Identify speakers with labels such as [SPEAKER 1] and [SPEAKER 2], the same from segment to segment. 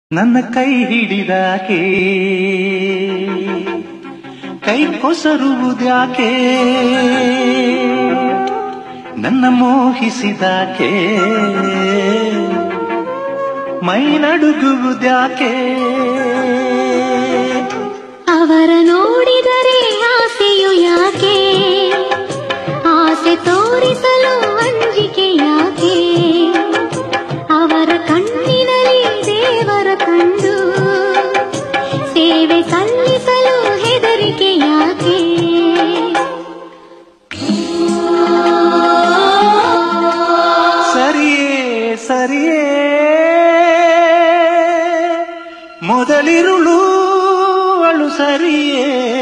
[SPEAKER 1] ನನ್ನ ಕೈ ಹಿಡಿದಾಕೆ ಕೈ ಕೊಸರುವುದ್ಯಾಕೆ ನನ್ನ ಮೋಹಿಸಿದಾಕೆ ಮೈ ನಡುಗುವುದ್ಯಾಕೆ
[SPEAKER 2] ಅವರ ನೋಡಿದರೆ ಆಸೆಯು ಯಾಕೆ ಆಸೆ ತೋರಿಸಲು ಅಂಜಿಕೆ ಯಾಕೆ ಅವರ ಕಣ್ಣಿನಲ್ಲಿ ದೇವರ ಕಂಡು ಸೇವೆ ಸಲ್ಲಿಸಲು ಹೆದರಿಕೆ ಯಾಕೆ
[SPEAKER 1] ಸರಿಯೇ ಸರಿಯೇ ಮೊದಲಿರುಳು ಅಳು ಸರಿಯೇ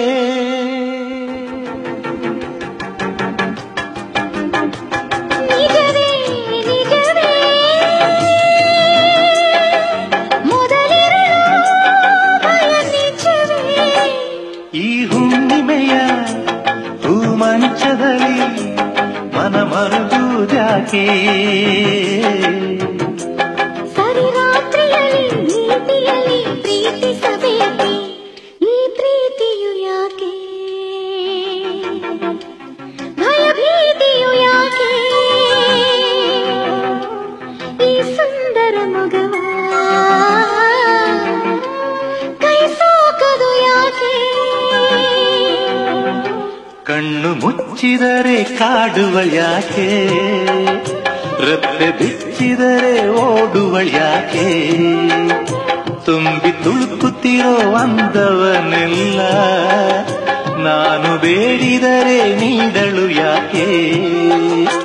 [SPEAKER 2] ನಿಜವೇ ನಿಜವೇ ಮೊದಲಿರಲು ಭಯ ನಿಜವೇ
[SPEAKER 1] ಈ ಹುಣ್ಣಿಮೆಯ ಹೂಮಂಚದಲ್ಲಿ ಮನ ಮರುಗುವುದ್ಯಾಕೆ
[SPEAKER 2] ಸರಿ ರಾತ್ರಿಯಲ್ಲಿ ನೀತಿಯಲ್ಲಿ ಪ್ರೀತಿಸಬೇಕೆ ಈ ಪ್ರೀತಿಯು ಯಾಕೆ ಭಯ ಭೀತಿಯು ಯಾಕೆ ಈ ಸುಂದರ ಮಗವ ಕೈ ಸಾಕದು ಯಾಕೆ
[SPEAKER 1] ಕಣ್ಣು ಮುಚ್ಚಿದರೆ ಕಾಡುವ ಯಾಕೆ ರೆಪ್ಪೆ ಬಿಚ್ಚಿದರೆ ಓಡುವ ಯಾಕೆ ತುಂಬಿ ತುಳುಕುತ್ತಿರೋ ಅಂದವನೆಲ್ಲ ನಾನು ಬೇಡಿದರೆ ನೀಡಲು ಯಾಕೆ